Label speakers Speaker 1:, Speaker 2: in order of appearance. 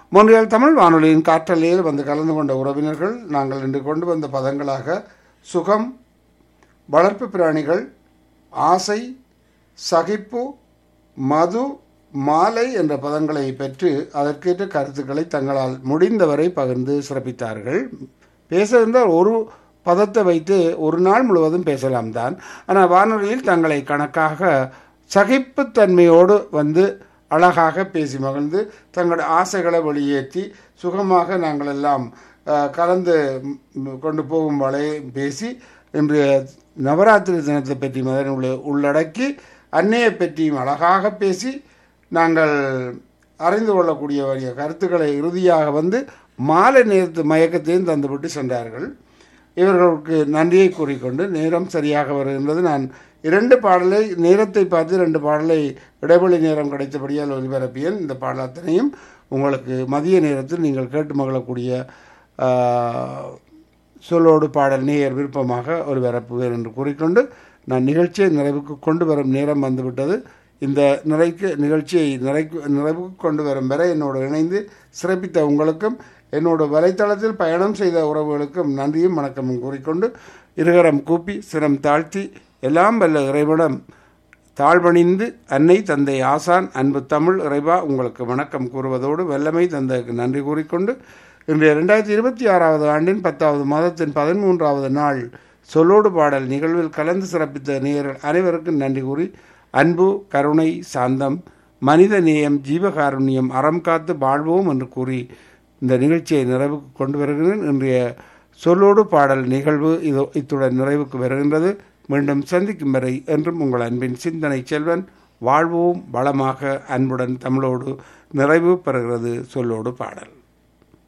Speaker 1: மொன்றியல் தமிழ் வானொலியின் காற்றலையில் வந்து கலந்து கொண்ட உறவினர்கள் நாங்கள் இன்று கொண்டு வந்த பதங்களாக சுகம் வளர்ப்பு பிராணிகள் ஆசை சகிப்பு மது மாலை என்ற பதங்களை பெற்று அதற்கேற்ற கருத்துக்களை தங்களால் முடிந்தவரை பகிர்ந்து சிறப்பித்தார்கள் பேச இருந்தால் ஒரு பதத்தை வைத்து ஒரு நாள் முழுவதும் பேசலாம் தான் ஆனால் வானொலியில் தங்களை கணக்காக சகிப்புத்தன்மையோடு வந்து அழகாக பேசி மகிழ்ந்து தங்களுடைய ஆசைகளை வெளியேற்றி சுகமாக நாங்கள் எல்லாம் அஹ், கலந்து ம், கொண்டு போகும் வரை பேசி இன்றைய நவராத்திரி தினத்தை பற்றி முதலில் உள்ள உள்ளடக்கி அன்னையை பற்றியும் அழகாக பேசி நாங்கள் அறிந்து கொள்ளக்கூடிய வழிய கருத்துக்களை இறுதியாக வந்து மாலை நேரத்து மயக்கத்தையும் தந்துவிட்டு சென்றார்கள் இவர்களுக்கு நன்றியை கூறிக்கொண்டு நேரம் சரியாக வருகின்றது நான் இரண்டு பாடலை நேரத்தை பார்த்து ரெண்டு பாடலை இடைவெளி நேரம் கிடைத்தபடியால் ஒலிபரப்பியேன் இந்த பாடல் அத்தனையும் உங்களுக்கு மதிய நேரத்தில் நீங்கள் கேட்டு மகிழக்கூடிய ஆஹ், சொல்லோடு பாடல் நேயர் விருப்பமாக ஒலிபரப்புவேன் என்று கூறிக்கொண்டு நான் நிகழ்ச்சியை நிறைவுக்கு கொண்டு வரும் நேரம் வந்துவிட்டது இந்த நிறைக்கு நிகழ்ச்சியை நிறைக்கு நிறைவுக்கு கொண்டு வரும் வரை என்னோடு இணைந்து சிறப்பித்த உங்களுக்கும் என்னோட வலைத்தளத்தில் பயணம் செய்த உறவுகளுக்கும் நன்றியும் வணக்கமும் கூறிக்கொண்டு இருகரம் கூப்பி சிரம் தாழ்த்தி எல்லாம் வல்ல இறைவனம் தாழ்வணிந்து அன்னை தந்தை ஆசான் அன்பு தமிழ் இறைவா உங்களுக்கு வணக்கம் கூறுவதோடு வல்லமை தந்தைக்கு நன்றி கூறிக்கொண்டு இன்றைய ரெண்டாயிரத்தி இருபத்தி ஆறாவது ஆண்டின் பத்தாவது மாதத்தின் பதிமூன்றாவது நாள் சொல்லோடு பாடல் நிகழ்வில் கலந்து சிறப்பித்த நேயர்கள் அனைவருக்கும் நன்றி கூறி அன்பு கருணை சாந்தம் மனித நேயம் ஜீவகாருண்யம் அறம் காத்து வாழ்வோம் என்று கூறி இந்த நிகழ்ச்சியை நிறைவுக்கு கொண்டு வருகிறேன் இன்றைய சொல்லோடு பாடல் நிகழ்வு இதோ இத்துடன் நிறைவுக்கு வருகின்றது மீண்டும் சந்திக்கும் வரை என்றும் உங்கள் அன்பின் சிந்தனை செல்வன் வாழ்வோம் வளமாக அன்புடன் தமிழோடு நிறைவு பெறுகிறது சொல்லோடு பாடல்